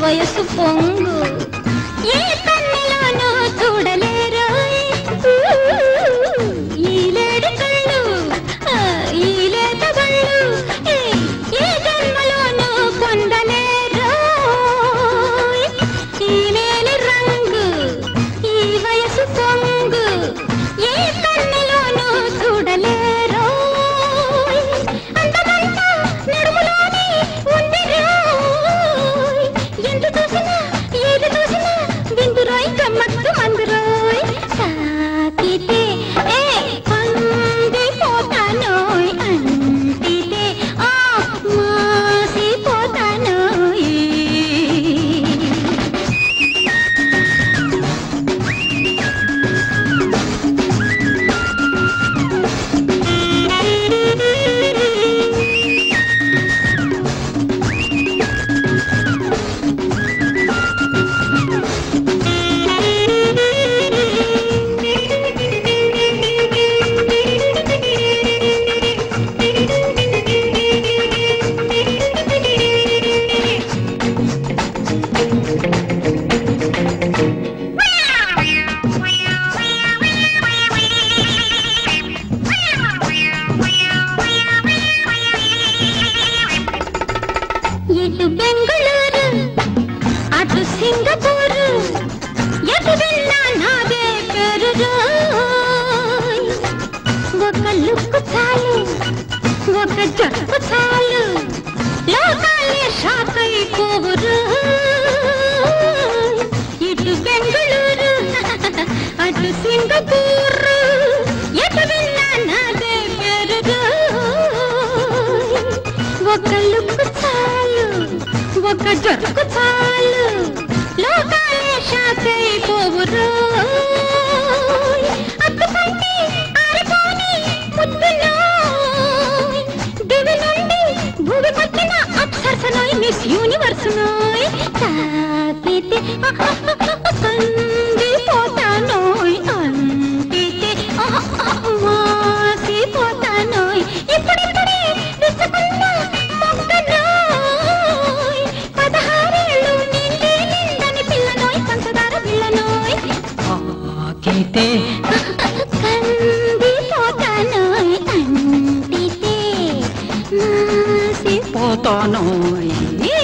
వయసు పొంగు ఏ కన్నులోనూ చూడలేరు ఈ లేడి కళ్ళు ఆ, ఈ లేత కళ్ళు ఏ ఏ జన్మలోనూ పొందలేరు ఈ నేలి రంగు ఈ వయసు పొంగు ఏ కన్నులోనూ చూడలేరు అందమంతా నడుములోనే ఉంది రోయ్. ఎంత చూసినా ఏది చూసినా విందురోయ్ గమ్మత్తు మందురోయ్ తాకితే ఏ పొందిపోతానోయ్ అంటితే ఆ మాసిపోతానోయ్ ఇటు బెంగళూరు అటు సింగపూరు ఎటు వెళ్ళా నాదే పేరు రోయ్. ఒక లుక్కు చాలు ఒక జట్టు చాలు లోకాలే షాక్ అయిపోవు రోయ్. ఇటు బెంగళూరు అటు సింగపూరు ఎటు వెళ్ళా నాదే పేరు రోయ్. ఒక లుక్కు చాలు ఒక జరుకు చాలు లోకాలే షాక్ అయిపోవు రోయ్. అక్కుపంటి ఆరిపోని ముద్దులోయ్. దివి నుండి భూమి పట్టిన అప్సరసనోయ్ మిస్ యూనివర్స్ నోయ్ తాకితే కందిపోతానోయ్ అంటితే మాసిపోతానోయ్ ఇప్పుడిప్పుడే విసుకున్న మొక్కనోయ్ పదహారేళ్ళు నిండి నిండని పిల్లనోయ్ పంచదార పిల్లనోయ్ తాకితే కందిపోతానోయ్ అంటితే మాసి పోతాను ఏ